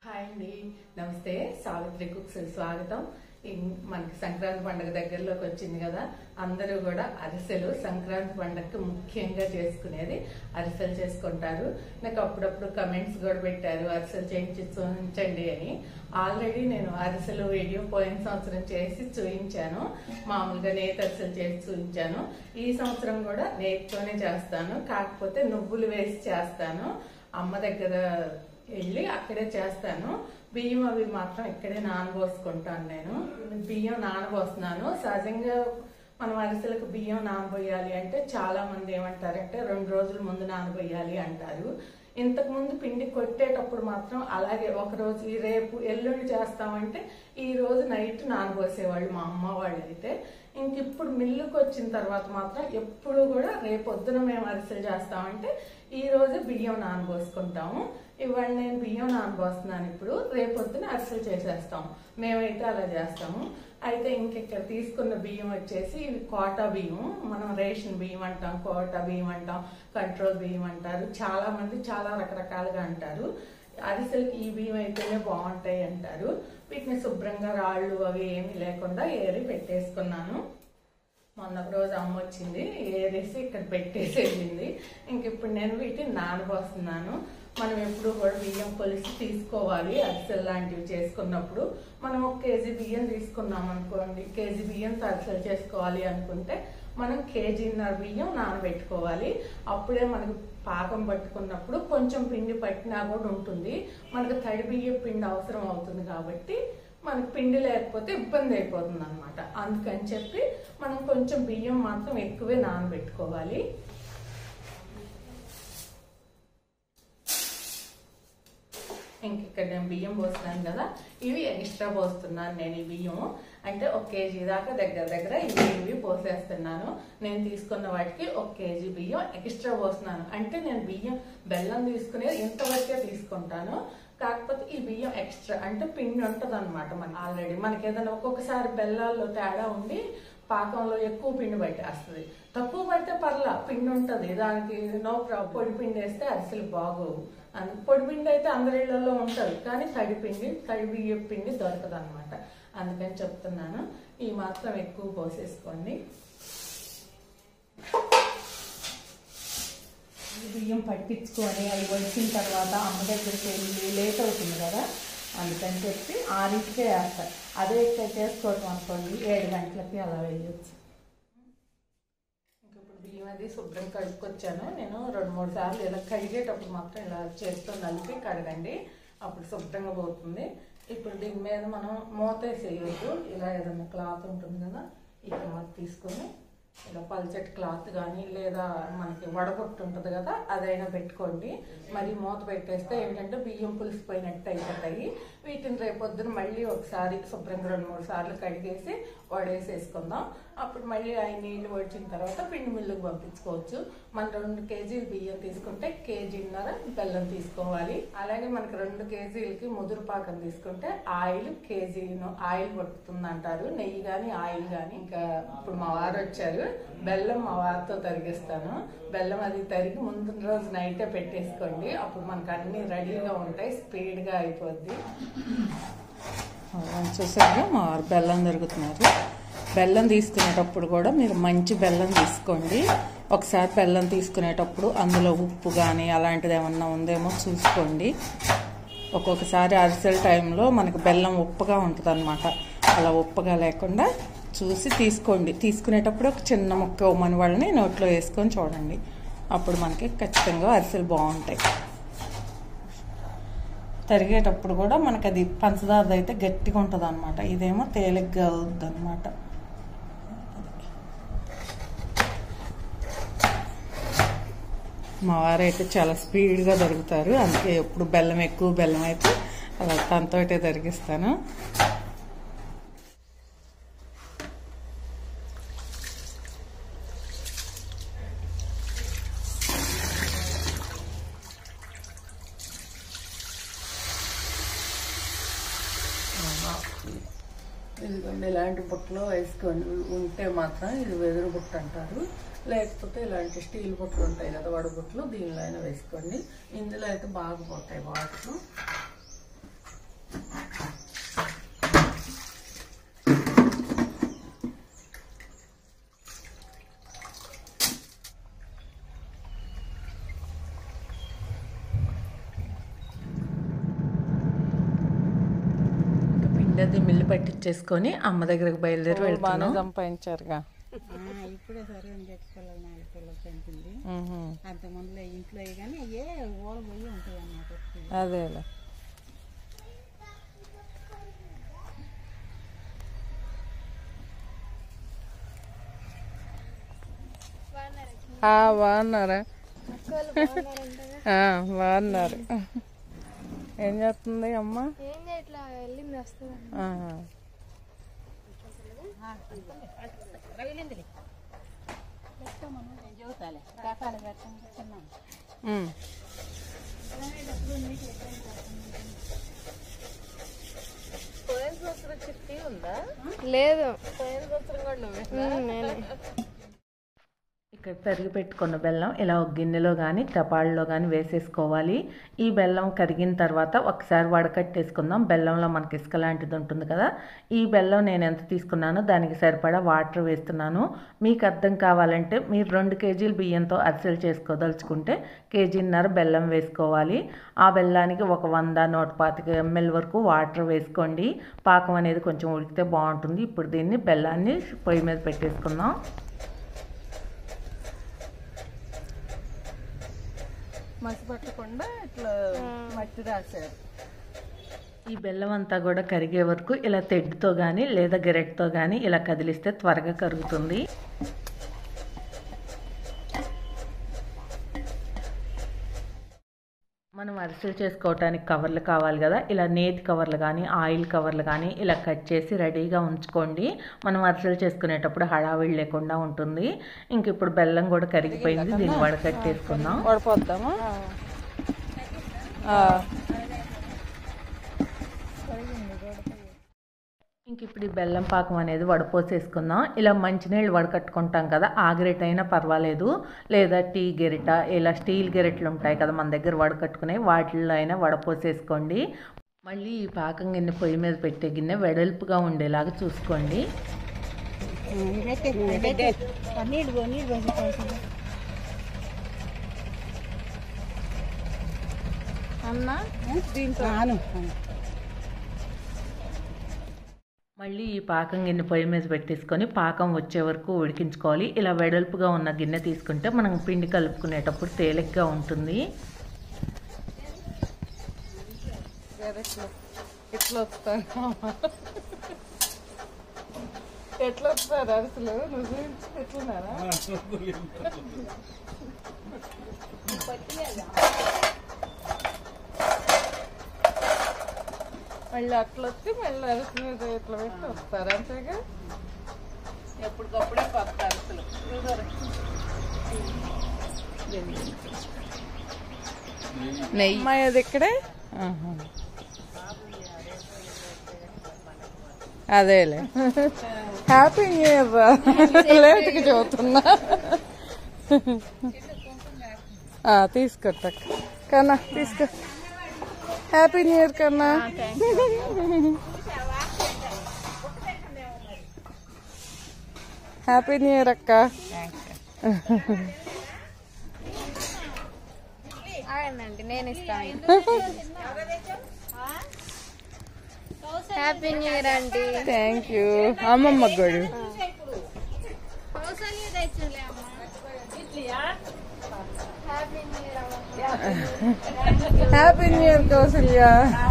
Hi అండి నమస్తే Savitri cooks స్వాగతం ఇన్- మనకి సంక్రాంతి పండుగ దగ్గరలోకి వచ్చింది కదా అందరూ కూడా అరిసెలు సంక్రాంతి పండుగకి ముఖ్యంగా చేసుకునేది అరిసెలు చేసుకుంటారు నాకు అప్పుడప్పుడు కమెంట్స్ కూడా పెట్టారు అరిసెలు చేయించి చూపించండి అని ఆల్రెడీ నేను అరిసెలు వీడియో పోయిన సంవత్సరం చేసి చూపించాను మామూలుగా నేతి అరిసెలు చేసి చూపించాను ఈ సంవత్సరం కూడా నేతితోనే చేస్తాను కాకపోతే నువ్వులు వేసి చేస్తాను అమ్మ దగ్గర వెళ్ళి అక్కడే చేస్తాను బియ్యం అవి మాత్రం ఇక్కడే నానబోసుకుంటాను నేను బియ్యం నానబోస్తున్నాను సహజంగా మనం అరిసెలకు బియ్యం నానబోయాలి అంటే చాలా మంది ఏమంటారంటే రెండు రోజుల ముందు నానబోయాలి అంటారు ఇంతకు ముందు పిండి కొట్టేటప్పుడు మాత్రం అలాగే ఒక రోజు ఈ రేపు ఎల్లుండి చేస్తామంటే ఈ రోజు నైట్ నానబోసేవాళ్ళు మా అమ్మ వాళ్ళు అయితే ఇంక ఇప్పుడు మిల్లుకి వచ్చిన తర్వాత మాత్రం ఎప్పుడు కూడా రేపు పొద్దున మేము అరిసెలు చేస్తామంటే ఈ రోజు బియ్యం నానబోసుకుంటాము ఇవాళ నేను బియ్యం నానబోస్తున్నాను ఇప్పుడు రేపు పొద్దున అరిసెలు చేసేస్తాం మేమైతే అలా చేస్తాము అయితే ఇంక ఇక్కడ తీసుకున్న బియ్యం వచ్చేసి ఇవి కోటా బియ్యం మనం రేషన్ బియ్యం అంటాం కోటా బియ్యం అంటాం కంట్రోల్ బియ్యం అంటారు చాలా మంది చాలా రకరకాలుగా అంటారు అరిసెలకి ఈ బియ్యం అయితేనే బాగుంటాయి అంటారు వీటిని శుభ్రంగా రాళ్ళు అవి ఏమీ లేకుండా ఏరి పెట్టేసుకున్నాను మొన్న ఒక రోజు అమ్మ వచ్చింది ఏరేసి ఇక్కడ పెట్టేసి వెళ్ళింది ఇంక ఇప్పుడు నేను వీటిని నానబోస్తున్నాను మనం ఎప్పుడు కూడా బియ్యం కొలిసి తీసుకోవాలి అరిసెలు లాంటివి చేసుకున్నప్పుడు మనం ఒక కేజీ బియ్యం తీసుకున్నాం అనుకోండి కేజీ బియ్యంతో అరిసెలు చేసుకోవాలి అనుకుంటే మనం కేజీన్నర బియ్యం నానబెట్టుకోవాలి అప్పుడే మనకు పాకం పట్టుకున్నప్పుడు కొంచెం పిండి పట్టినా కూడా ఉంటుంది మనకు తడి బియ్యం పిండి అవసరం అవుతుంది కాబట్టి మనకు పిండి లేకపోతే ఇబ్బంది అయిపోతుంది అనమాట అందుకని చెప్పి మనం కొంచెం బియ్యం మాత్రం ఎక్కువే నానబెట్టుకోవాలి ఇంక ఇక్కడ నేను బియ్యం పోస్తున్నాను కదా ఇవి ఎక్స్ట్రా పోస్తున్నాను నేను ఈ బియ్యం అంటే ఒక కేజీ దాకా దగ్గర దగ్గర ఇవి ఇవి పోసేస్తున్నాను నేను తీసుకున్న వాటికి ఒక కేజీ బియ్యం ఎక్స్ట్రా పోస్తున్నాను అంటే నేను బియ్యం బెల్లం తీసుకునేది ఇంతవరకే తీసుకుంటాను కాకపోతే ఈ బియ్యం ఎక్స్ట్రా అంటే పిండి ఉంటుంది అనమాట మన ఆల్రెడీ మనకి ఏదైనా ఒక్కొక్కసారి బెల్లాల్లో తేడా ఉండి పాకంలో ఎక్కువ పిండి పట్టేస్తుంది తక్కువ పడితే పర్లా పిండి ఉంటుంది దానికి నో ప్రాబ్లం పొడి పిండి వేస్తే అరిసెలు బాగోవు అన్- పొడి పిండి అయితే అందరి ఇళ్లలో ఉంటుంది కానీ తడి పిండి తడి బియ్య పిండి దొరకదు అనమాట అందుకని చెప్తున్నాను ఈ మాత్రం ఎక్కువ పోసేసుకోండి ఈ బియ్యం పట్టించుకొని అవి వచ్చిన తర్వాత అమ్మ దగ్గరికి వెళ్ళి లేట్ అవుతుంది కదా అందుకని చెప్పి ఆరింటికే వేస్తారు అదే ఇక్కడ చేసుకోవటం అనుకోండి ఏడు గంటలకి అలా వేయచ్చు ఇంకా ఇప్పుడు బియ్యం అది శుభ్రం కడుక్కొచ్చాను నేను రెండు మూడు సార్లు ఇలా కడిగేటప్పుడు మాత్రం ఇలా చేస్తూ నలిపి కడగండి అప్పుడు శుభ్రంగా పోతుంది ఇప్పుడు దీని మీద మనం మూత వేసేయద్దు ఇలా ఏదైనా క్లాత్ ఉంటుంది కదా ఈ క్లాత్ తీసుకొని ఇలా పల్చటి క్లాత్ కానీ లేదా మనకి వడగొట్టు ఉంటుంది కదా అదైనా పెట్టుకోండి మరి మూత పెట్టేస్తే ఏంటంటే బియ్యం పులిసిపోయినట్టు అయిపోతాయి వీటిని రేపొద్దున మళ్ళీ ఒకసారి శుభ్రంగా రెండు మూడు సార్లు కడిగేసి వడేసేసుకుందాం అప్పుడు మళ్ళీ ఆ నీళ్లు వచ్చిన తర్వాత పిండి మిల్లుకి పంపించుకోవచ్చు మనం రెండు కేజీలు బియ్యం తీసుకుంటే కేజీన్నర బెల్లం తీసుకోవాలి అలాగే మనకి రెండు కేజీలకి ముదురు పాకం తీసుకుంటే ఆయిల్ కేజీ ఆయిల్ పట్టుతుంది అంటారు నెయ్యి కానీ ఆయిల్ కానీ ఇంకా ఇప్పుడు మా వారు వచ్చారు బెల్లం మా వారితో తరిగిస్తాను బెల్లం అది తరిగి ముందు రోజు నైటే పెట్టేసుకోండి అప్పుడు మనకు అన్ని రెడీగా ఉంటాయి స్పీడ్గా అయిపోద్ది చూసారు మా వారు బెల్లం దొరుకుతున్నారు బెల్లం తీసుకునేటప్పుడు కూడా మీరు మంచి బెల్లం తీసుకోండి ఒకసారి బెల్లం తీసుకునేటప్పుడు అందులో ఉప్పు కానీ అలాంటిది ఏమన్నా ఉందేమో చూసుకోండి ఒక్కొక్కసారి అరిసెల టైంలో మనకు బెల్లం ఉప్పుగా ఉంటుంది అనమాట అలా ఉప్పుగా లేకుండా చూసి తీసుకోండి తీసుకునేటప్పుడు ఒక చిన్న ముక్క ఉమ్మని వాళ్ళని నోట్లో వేసుకొని చూడండి అప్పుడు మనకి ఖచ్చితంగా అరిసెలు బాగుంటాయి తరిగేటప్పుడు కూడా మనకి అది పంచదార అయితే గట్టిగా ఉంటుంది అనమాట ఇదేమో తేలిగ్గా అవుద్ది అనమాట మా వారైతే చాలా స్పీడ్గా దొరుకుతారు అందుకే ఎప్పుడు బెల్లం ఎక్కువ బెల్లం అయితే అలా తనతోటే తరిగిస్తాను ఇదిగోండి ఇలాంటి బుట్టలో వేసుకొని ఉంటే మాత్రం ఇది వెదురు బుట్ట అంటారు లేకపోతే ఇలాంటి స్టీల్ బుట్టలు ఉంటాయి కదా వడబుట్టలు దీనిలో అయినా వేసుకోండి ఇందులో అయితే బాగా పోతాయి వాటర్ పిండి అది మిల్లు పట్టించేసుకొని అమ్మ దగ్గరకు బయలుదేరి బాగానే వెళ్తున్నాం సంపాదించారుగా ఇప్పుడే సరే తెచ్చుకోవాలి నాలుగు పిల్లలు పెంచింది మ్హూ. అంత ముందులో ఇంట్లో కానీ అయ్యే ఓలు పోయి ఉంటాయి అన్నమాట అదేలే ఆ, బాగున్నారా ఆ, బాగున్నారు ఏం చేస్తుంది అమ్మ ఏం ఇట్లా వెళ్ళింది వస్తుంది ఆహా. చూతాలే కాకాలు పెట్టండి చిన్నాం ఉమ్. లేదు ఉమ్, నేనే ఇక్కడ తరిగి పెట్టుకున్న బెల్లం ఇలా ఒక గిన్నెలో కానీ కపాళ్ళలో కానీ వేసేసుకోవాలి ఈ బెల్లం కరిగిన తర్వాత ఒకసారి వడకట్టేసుకుందాం బెల్లంలో మనకి ఇసుక లాంటిది ఉంటుంది కదా ఈ బెల్లం నేను ఎంత తీసుకున్నానో దానికి సరిపడా వాటర్ వేస్తున్నాను మీకు అర్థం కావాలంటే మీరు రెండు కేజీలు బియ్యంతో అరిసెలు చేసుకోదలుచుకుంటే కేజీన్నర బెల్లం వేసుకోవాలి ఆ బెల్లానికి ఒక వంద నూట పాతిక ఎంఎల్ వరకు వాటర్ వేసుకోండి పాకం అనేది కొంచెం ఉడికితే బాగుంటుంది ఇప్పుడు దీన్ని బెల్లాన్ని పొయ్యి మీద పెట్టేసుకుందాం మసి పట్టకుండా ఇట్లా మట్టి రాశారు ఈ బెల్లం అంతా కూడా కరిగే వరకు ఇలా తెడ్డుతో కానీ లేదా గెరెట్తో కానీ ఇలా కదిలిస్తే త్వరగా కరుగుతుంది మనం అరిసెలు చేసుకోవటానికి కవర్లు కావాలి కదా ఇలా నేతి కవర్లు కానీ ఆయిల్ కవర్లు కానీ ఇలా కట్ చేసి రెడీగా ఉంచుకోండి మనం అరిసెలు చేసుకునేటప్పుడు హడావిడి లేకుండా ఉంటుంది ఇంక ఇప్పుడు బెల్లం కూడా కరిగిపోయింది దీన్ని వడకట్టేసుకుందాం వడపోద్దామా ఆ. ఇంక ఇప్పుడు ఈ బెల్లం పాకం అనేది వడపోసేసుకుందాం ఇలా మంచినీళ్ళు వడకట్టుకుంటాం కదా ఆ గెరిట అయినా పర్వాలేదు లేదా టీ గెరిట ఇలా స్టీల్ గెరిటలు ఉంటాయి కదా మన దగ్గర వడకట్టుకునే వాటిల్లో అయినా వడపోసేసుకోండి మళ్ళీ ఈ పాకం గిన్నె పొయ్యి మీద పెట్టే గిన్నె వెడల్పుగా ఉండేలాగా చూసుకోండి నీళ్ళు పో నీళ్ళు పోసి అన్న దీంట్లో రాను మళ్ళీ ఈ పాకం గిన్నె పొయ్యి మీద పెట్టేసుకొని పాకం వచ్చే వరకు ఉడికించుకోవాలి ఇలా వెడల్పుగా ఉన్న గిన్నె తీసుకుంటే మనం పిండి కలుపుకునేటప్పుడు తేలిగ్గా ఉంటుంది ఎట్లా ఎట్లా వస్తారు ఎట్లా వస్తారు అసలు నువ్వు చూపించి ఎట్లున్నారా మళ్ళీ అట్లా వచ్చి మళ్ళీ అరసి మీద ఇట్లా పెట్టి వస్తారు అంతేగా ఎప్పటికప్పుడే కొత్త అరసలు నెయ్యి అమ్మాయి అది ఇక్కడే ఆహా. అదేలే హ్యాపీ న్యూ ఇయర్ లేట్కి చదువుతున్నా తీసుకొట్టక్క కన్నా తీసుకో హ్యాపీ న్యూ ఇయర్ కన్నా హ్యాపీ న్యూ ఇయర్ అక్క ఆగండి నేను ఇస్తాను హ్యాపీ న్యూ ఇయర్ అండి థ్యాంక్ యూ అమ్మమ్మ గడు happy new year happy new year Kausalya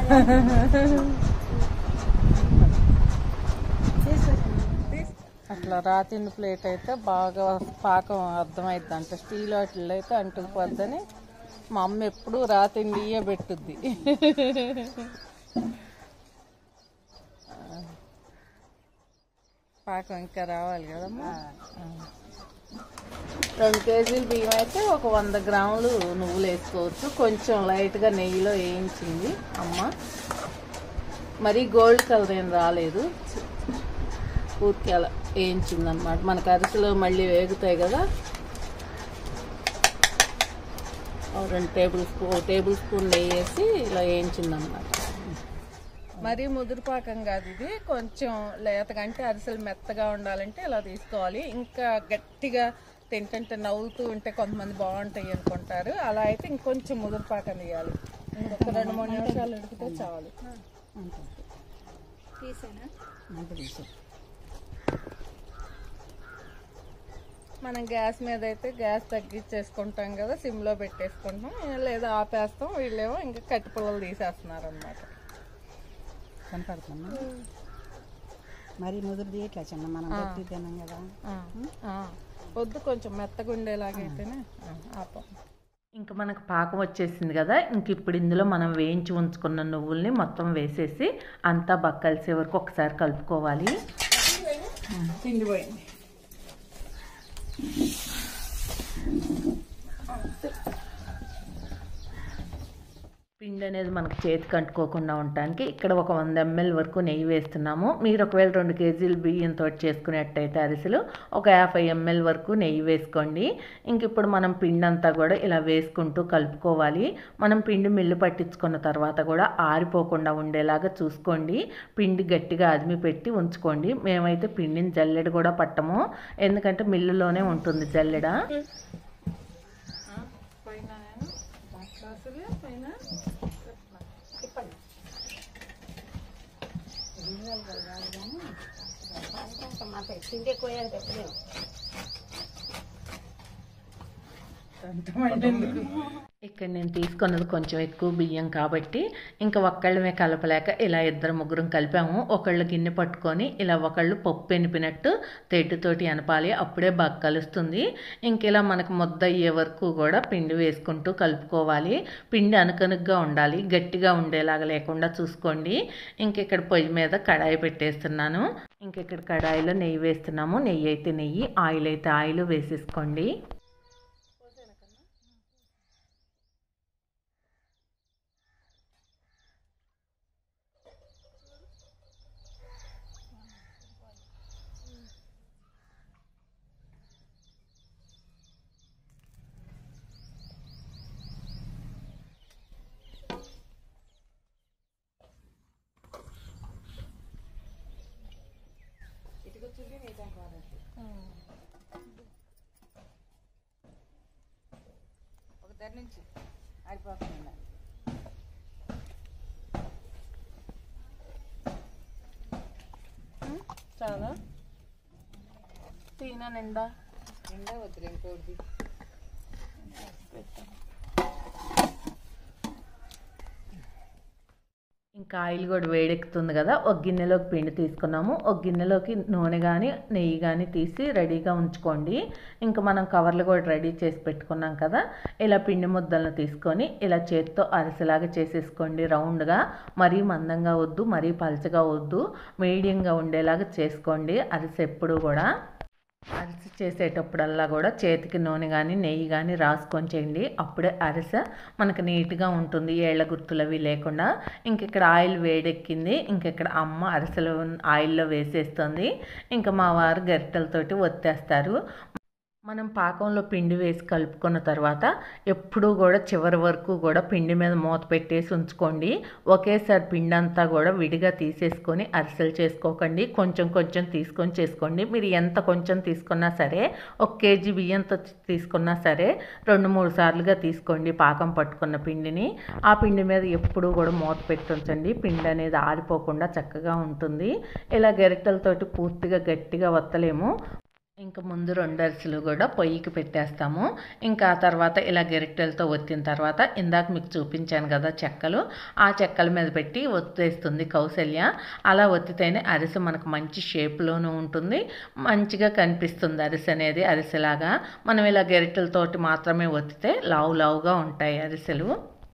అట్లా రాతిండి ప్లేట్ అయితే బాగా పాకం అర్థమైద్ది అంట స్టీల్ వాటిల్లో అయితే అంటుకుపోద్దని మా అమ్మ ఎప్పుడు రాతిండియే పెట్టుద్ది పాకం ఇంకా రావాలి కదమ్మా రెండు కేజీలు బియ్యం అయితే ఒక వంద గ్రాములు నువ్వులు వేసుకోవచ్చు కొంచెం లైట్గా నెయ్యిలో వేయించింది అమ్మ మరీ గోల్డ్ కలర్ ఏం రాలేదు పూర్తి అలా వేయించింది అనమాట మనకు అరిసెలు మళ్ళీ వేగుతాయి కదా ఓ రెండు టేబుల్ స్పూన్ టేబుల్ స్పూన్ నెయ్యి వేసి ఇలా వేయించింది అనమాట మరీ ముదురు పాకం కాదు ఇది కొంచెం లేతగా అంటే అరిసెలు మెత్తగా ఉండాలంటే ఇలా తీసుకోవాలి ఇంకా గట్టిగా తింటుంటే నవ్వుతూ ఉంటే కొంతమంది బాగుంటాయి అనుకుంటారు అలా అయితే ఇంకొంచెం ముదురు పాకం తీయాలి ఇంకొక రెండు మూడు నిమిషాలు ఉడికితే చాలు మంట తీసే మనం గ్యాస్ మీద అయితే గ్యాస్ తగ్గించేసుకుంటాం కదా సిమ్లో పెట్టేసుకుంటాం లేదా ఆపేస్తాం వీళ్ళేమో ఇంకా కట్టి పుల్లలు తీసేస్తున్నారు అనమాట కనపడుతున్నా మరి ముదురుది ఇట్లా చిన్న మనం గట్టి తిన్నాం కదా వద్దు కొంచెం మెత్తగా ఉండేలాగైతేనే ఆ, ఆపం ఇంకా మనకు పాకం వచ్చేసింది కదా ఇంక ఇప్పుడు ఇందులో మనం వేయించి ఉంచుకున్న నువ్వుల్ని మొత్తం వేసేసి అంతా బాగా కలిసే వరకు ఒకసారి కలుపుకోవాలి పిండి పోయింది పిండి అనేది మనకు చేతికి అంటుకోకుండా ఉండటానికి ఇక్కడ ఒక వంద ఎంఎల్ వరకు నెయ్యి వేస్తున్నాము మీరు ఒకవేళ రెండు కేజీలు బియ్యంతో చేసుకునేట్టయితే అరిసెలు ఒక యాభై ఎంఎల్ వరకు నెయ్యి వేసుకోండి ఇంక ఇప్పుడు మనం పిండి అంతా కూడా ఇలా వేసుకుంటూ కలుపుకోవాలి మనం పిండి మిల్లు పట్టించుకున్న తర్వాత కూడా ఆరిపోకుండా ఉండేలాగా చూసుకోండి పిండి గట్టిగా అదిమి పెట్టి ఉంచుకోండి మేమైతే పిండిని జల్లెడ కూడా పట్టము ఎందుకంటే మిల్లులోనే ఉంటుంది జల్లెడ పైన గ్లాసులు పైన పిండి ఎక్కువ పెట్టలేము ఇక్కడ నేను తీసుకున్నది కొంచెం ఎక్కువ బియ్యం కాబట్టి ఇంకా ఒక్కళ్ళమే కలపలేక ఇలా ఇద్దరు ముగ్గురం కలిపాము ఒకళ్ళు గిన్నె పట్టుకొని ఇలా ఒకళ్ళు పప్పు ఎనిపినట్టు తెడ్డుతోటి ఎనపాలి అప్పుడే బాగా కలుస్తుంది ఇంక ఇలా మనకు ముద్ద అయ్యే వరకు కూడా పిండి వేసుకుంటూ కలుపుకోవాలి పిండి అనుకనుగ్గా ఉండాలి గట్టిగా ఉండేలాగా లేకుండా చూసుకోండి ఇంక ఇక్కడ పొయ్యి మీద కడాయి పెట్టేస్తున్నాను ఇంక ఇక్కడ కడాయిలో నెయ్యి వేస్తున్నాము నెయ్యి అయితే నెయ్యి ఆయిల్ అయితే ఆయిల్ వేసేసుకోండి ఒక దగ్గర నుంచి ఆరిపోతుంది చాలా తీన నిండా నిండా వద్దులే ఇంకోటి ఇంకా ఆయిల్ కూడా వేడెక్కుతుంది కదా ఒక గిన్నెలోకి పిండి తీసుకున్నాము ఒక గిన్నెలోకి నూనె కానీ నెయ్యి కానీ తీసి రెడీగా ఉంచుకోండి ఇంకా మనం కవర్లు కూడా రెడీ చేసి పెట్టుకున్నాం కదా ఇలా పిండి ముద్దలను తీసుకొని ఇలా చేత్తో అరిసెలాగా చేసేసుకోండి రౌండ్గా మరీ మందంగా వద్దు మరీ పలచగా వద్దు మీడియంగా ఉండేలాగా చేసుకోండి అరిసె ఎప్పుడు కూడా అరిసె చేసేటప్పుడల్లా కూడా చేతికి నూనె కానీ నెయ్యి కానీ రాసుకొని చేయండి అప్పుడే అరిసె మనకు నీట్గా ఉంటుంది ఏళ్ల గుర్తులు అవి లేకుండా ఇంక ఇక్కడ ఆయిల్ వేడెక్కింది ఇంక ఇక్కడ అమ్మ అరిసెలు ఆయిల్లో వేసేస్తుంది ఇంకా మా వారు గరిటెలతోటి ఒత్తేస్తారు మనం పాకంలో పిండి వేసి కలుపుకున్న తర్వాత ఎప్పుడూ కూడా చివరి వరకు కూడా పిండి మీద మూత పెట్టేసి ఉంచుకోండి ఒకేసారి పిండి అంతా కూడా విడిగా తీసేసుకొని అరిసెలు చేసుకోకండి కొంచెం కొంచెం తీసుకొని చేసుకోండి మీరు ఎంత కొంచెం తీసుకున్నా సరే ఒక కేజీ బియ్యంతో తీసుకున్నా సరే రెండు మూడు సార్లుగా తీసుకోండి పాకం పట్టుకున్న పిండిని ఆ పిండి మీద ఎప్పుడూ కూడా మూత పెట్టి ఉంచండి పిండి అనేది ఆరిపోకుండా చక్కగా ఉంటుంది ఇలా గరిటెలతోటి పూర్తిగా గట్టిగా వత్తలేము ఇంకా ముందు రెండు అరిసెలు కూడా పొయ్యికి పెట్టేస్తాము ఇంకా ఆ తర్వాత ఇలా గెరిటెలతో ఒత్తిన తర్వాత ఇందాక మీకు చూపించాను కదా చెక్కలు ఆ చెక్కల మీద పెట్టి ఒత్తేస్తుంది కౌశల్య అలా ఒత్తితేనే అరిసె మనకు మంచి షేప్లోనూ ఉంటుంది మంచిగా కనిపిస్తుంది అరిసె అనేది అరిసెలాగా మనం ఇలా గెరిటెలతోటి మాత్రమే ఒత్తితే లావు లావుగా ఉంటాయి అరిసెలు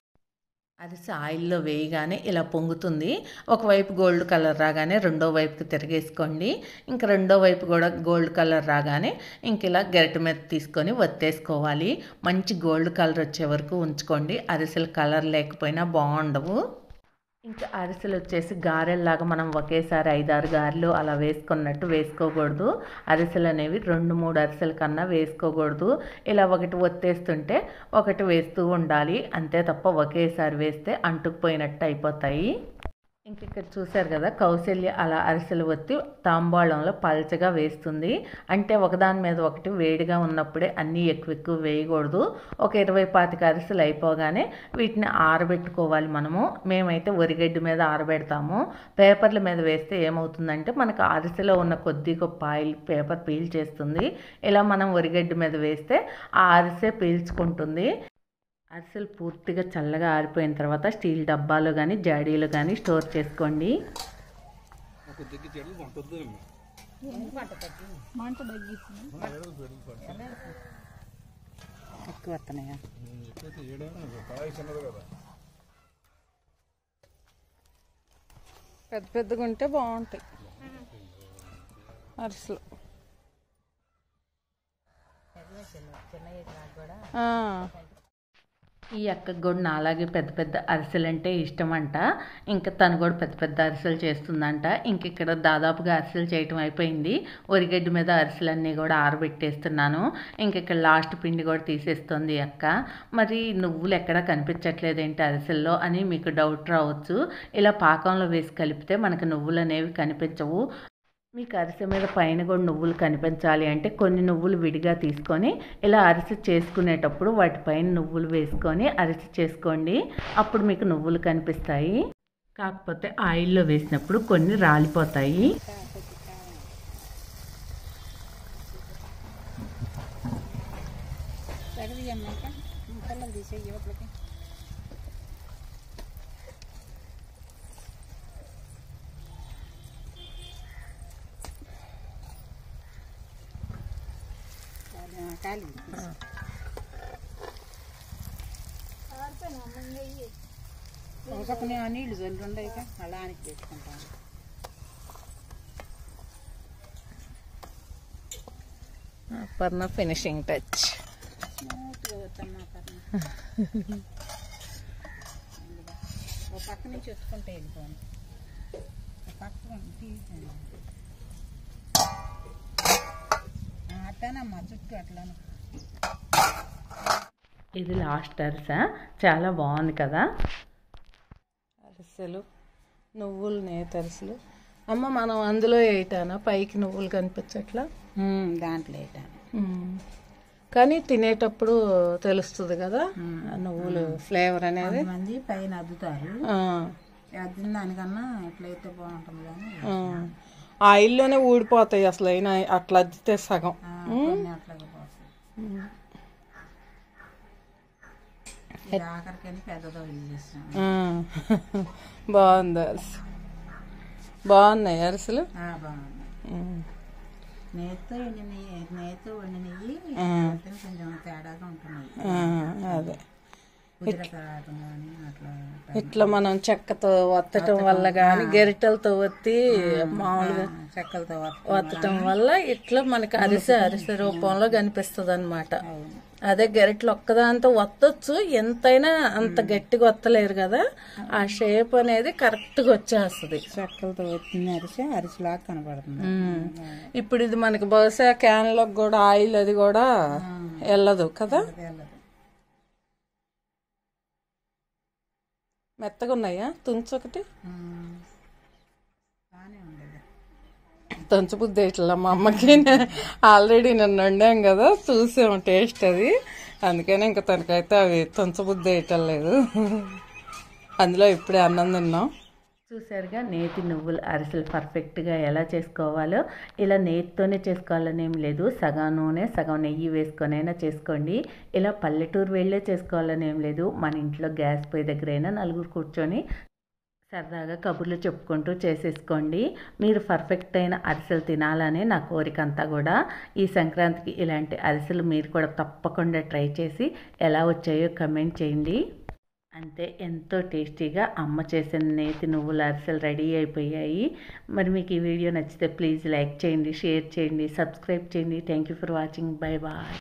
అరిసె ఆయిల్లో వేయగానే ఇలా పొంగుతుంది ఒకవైపు గోల్డ్ కలర్ రాగానే రెండో వైపుకి తిరిగేసుకోండి ఇంకా రెండో వైపు కూడా గోల్డ్ కలర్ రాగానే ఇంక ఇలా గరిటె మీద తీసుకొని వత్తేసుకోవాలి మంచి గోల్డ్ కలర్ వచ్చే వరకు ఉంచుకోండి అరిసెలు కలర్ లేకపోయినా బాగుండవు ఇంకా అరిసెలు వచ్చేసి గారెల్లాగా మనం ఒకేసారి ఐదారు గారెలు అలా వేసుకున్నట్టు వేసుకోకూడదు అరిసెలు అనేవి రెండు మూడు అరిసెల కన్నా వేసుకోకూడదు ఇలా ఒకటి ఒత్తేస్తుంటే ఒకటి వేస్తూ ఉండాలి అంతే తప్ప ఒకేసారి వేస్తే అంటుకుపోయినట్టు అయిపోతాయి ఇంక ఇక్కడ చూశారు కదా కౌశల్య అలా అరిసెలు ఒత్తి తాంబాళంలో పల్చగా వేస్తుంది అంటే ఒకదాని మీద ఒకటి వేడిగా ఉన్నప్పుడే అన్నీ ఎక్కువ ఎక్కువ వేయకూడదు ఒక ఇరవై పాతిక అరిసెలు అయిపోగానే వీటిని ఆరబెట్టుకోవాలి మనము మేమైతే ఒరిగడ్డి మీద ఆరబెడతాము పేపర్ల మీద వేస్తే ఏమవుతుందంటే మనకు అరిసెలో ఉన్న కొద్ది గొప్ప ఆయిల్ పేపర్ పీల్చేస్తుంది ఇలా మనం ఒరిగడ్డి మీద వేస్తే ఆ అరిసె పీల్చుకుంటుంది అరిసెలు పూర్తిగా చల్లగా ఆరిపోయిన తర్వాత స్టీల్ డబ్బాలో కానీ జాడీలో కానీ స్టోర్ చేసుకోండి ఎక్కువ వస్తున్నాయా పెద్ద పెద్దగా ఉంటే బాగుంటాయి అరిసెలు ఆ, ఈ అక్కకు కూడా నాలాగే పెద్ద పెద్ద అరిసెలు అంటే ఇష్టం అంట ఇంకా తను కూడా పెద్ద పెద్ద అరిసెలు చేస్తుందంట ఇంక ఇక్కడ దాదాపుగా అరిసెలు చేయటం అయిపోయింది ఒరిగడ్డి మీద అరిసెలన్నీ కూడా ఆరబెట్టేస్తున్నాను ఇంక ఇక్కడ లాస్ట్ పిండి కూడా తీసేస్తుంది ఈ అక్క మరి నువ్వులు ఎక్కడా కనిపించట్లేదు ఏంటి అరిసెల్లో అని మీకు డౌట్ రావచ్చు ఇలా పాకంలో వేసి కలిపితే మనకు నువ్వులు అనేవి కనిపించవు మీకు అరిసె మీద పైన కూడా నువ్వులు కనిపించాలి అంటే కొన్ని నువ్వులు విడిగా తీసుకొని ఇలా అరిసె చేసుకునేటప్పుడు వాటిపైన నువ్వులు వేసుకొని అరిసె చేసుకోండి అప్పుడు మీకు నువ్వులు కనిపిస్తాయి కాకపోతే ఆయిల్లో వేసినప్పుడు కొన్ని రాలిపోతాయి తగదియమ్మాక పిల్లలు తీసే యువతలకి ఖాళీ ఒక పక్కన నీళ్లు జల్లు ఉండయి అలా ఆనికి పెట్టుకుంటాను పర్ణ ఫినిషింగ్ టచ్ స్మూత్గా వద్దమ్మా పర్ణ ఒక పక్క నుంచి వచ్చుకుంటే వెళ్ళిపోను ఒక పక్క తీసాను అట్టానమ్మా చుట్టూ అట్లాను ఇది లాస్ట్ అరిస చాలా బాగుంది కదా అరిసెలు నువ్వులు నేత అరిసెలు అమ్మ మనం అందులో వేయటానా పైకి నువ్వులు కనిపించట్లా దాంట్లో వేయటాను మ్మ్. కానీ తినేటప్పుడు తెలుస్తుంది కదా ఆ నువ్వులు ఫ్లేవర్ అనేది కొంతమంది పైన అద్దుతారు ఆ, అద్దిన దానికన్నా ఎట్లయితే బాగుంటుంది కానీ ఆ. ఆయిల్లోనే ఊడిపోతాయి అసలు అయినా అట్లా అద్దితే సగం ఆ, కొన్ని అట్లాగే పోతాయి ఇది ఆఖరికని పెద్దదో యూజ్ చేస్తాను ఆ. బాగుంది అరిసె బాగున్నాయి అరిసెలు బాగుంది మ్మ్. నేతితో వండిన నేతితో వండినవి కొంచెం తేడాగా ఉంటున్నాయి ఆ, అదే కుదిర తరాటం కానీ అట్లా ఇట్లా మనం చెక్కతో వత్తటం వల్ల కానీ గరిటెలతో వత్తి మామూలుగా చెక్కలతో వస్తాం వత్తటం వల్ల ఇట్లా మనకి అరిసె అరిసె రూపంలో కనిపిస్తుంది అనమాట అదే గరిటెలు ఒక్కదాంతో వత్తొచ్చు ఎంతైనా అంత గట్టిగా వత్తలేరు కదా ఆ షేప్ అనేది కరెక్ట్గా వచ్చేస్తుంది చెక్కలతో వచ్చిన అరిసె అరిసెలాగా కనపడుతుంది ఇప్పుడు ఇది మనకి బహుశా క్యాన్ లో కూడా ఆయిల్ అది కూడా వెళ్ళదు కదా తెల్లది మెత్తగా ఉన్నాయా తుంచు ఒకటి బాగానే ఉండేది తుంచు బుద్ధి ఇట్లా మా అమ్మకి ఆల్రెడీ నన్ను వండాం కదా చూసాము టేస్ట్ అది అందుకని ఇంకా తనకైతే అవి తుంచ బుద్ధి వేయటం లేదు అందులో ఇప్పుడే అన్నం తిన్నాం చూసారుగా నేతి నువ్వులు అరిసెలు పర్ఫెక్ట్గా ఎలా చేసుకోవాలో ఇలా నేతితోనే చేసుకోవాలని ఏం లేదు సగం నూనె సగం నెయ్యి వేసుకొనైనా చేసుకోండి ఇలా పల్లెటూరు వెళ్ళే చేసుకోవాలని ఏం లేదు మన ఇంట్లో గ్యాస్ పొయ్యి దగ్గరైనా నలుగురు కూర్చొని సరదాగా కబుర్లు చెప్పుకుంటూ చేసేసుకోండి మీరు పర్ఫెక్ట్ అయిన అరిసెలు తినాలనే నా కోరిక అంతా కూడా ఈ సంక్రాంతికి ఇలాంటి అరిసెలు మీరు కూడా తప్పకుండా ట్రై చేసి ఎలా వచ్చాయో కమెంట్ చేయండి అంతే ఎంతో టేస్టీగా అమ్మ చేసిన నేతి నువ్వుల అరిసెలు రెడీ అయిపోయాయి మరి మీకు ఈ వీడియో నచ్చితే ప్లీజ్ లైక్ చేయండి షేర్ చేయండి సబ్స్క్రైబ్ చేయండి thank you for watching bye bye